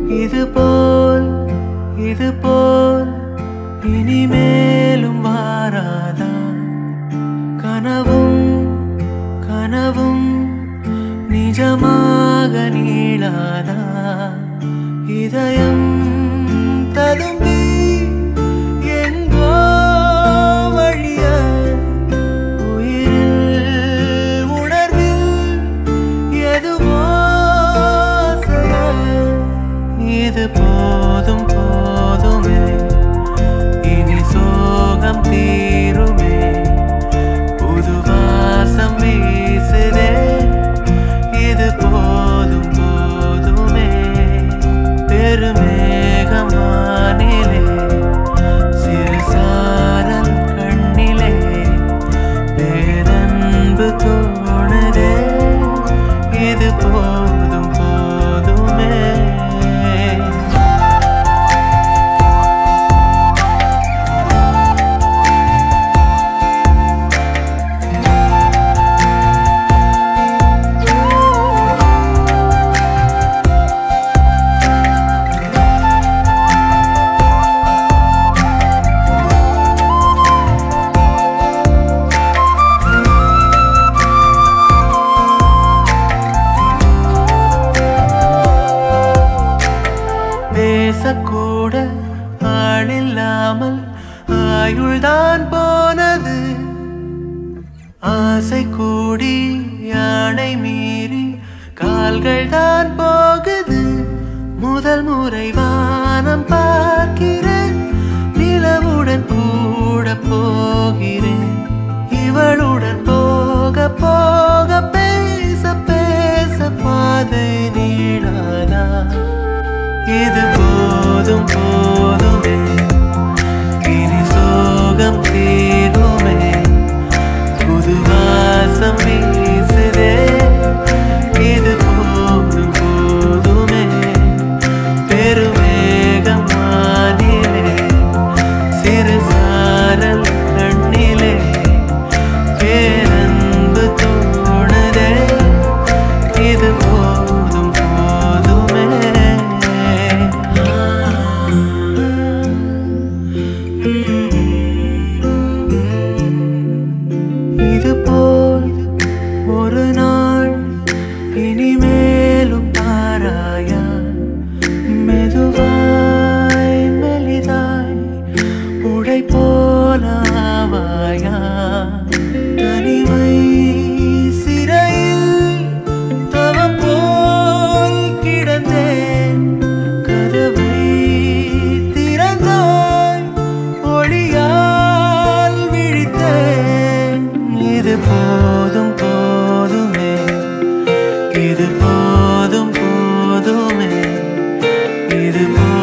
இது போல் இது போல் இனிமேலும் வாராதா கனவும் கனவும் நிஜமாக நீளாதா இதயம் ததும்பி எங்கோ வழிய உயிரில் உணர்வில் எதுவோ செயல். இது போதும் போதுமே இனி சோகம் தீருமே புது வாசம் வீசுதே இது போதும் போதுமே பெருமேகம் வானிலே சிறு சாரல் கண்ணிலே பேரன்பு தோணுதே இது போதும் போதுமே பேசக்கூட ஆளில்லாமல் ஆயுள்தான் போனது ஆசை கூடி யானை மீறி கால்கள் தான் போகுது முதல் முறை வானம் பார்க்கிறேன் நிலவுடன் கூட போகிறேன் இவளுடன் போக போக பேச பேச பாதை நீளாதா இது போதும் போதுமே இனி சோகம் தீருமே புது வாசம் வீசுதே இது போதும் போதுமே பெருமேகம் வானிலே சிறு சாரல் கண்ணிலே பேரன்பு தோணுதே இது போதும் போதுமே இது போல் ஒரு நாள் இனிமேலும் பாராயா மெதுவாய் மெலிதாய் உடை போலாவாயா தனிமை சிறையில் தவம் போல் கிடந்தேன் கதவை திறந்தாய் ஒளியால் விழித்தேன் இது போதும் போதுமே இது போதும் போதுமே இது போதும்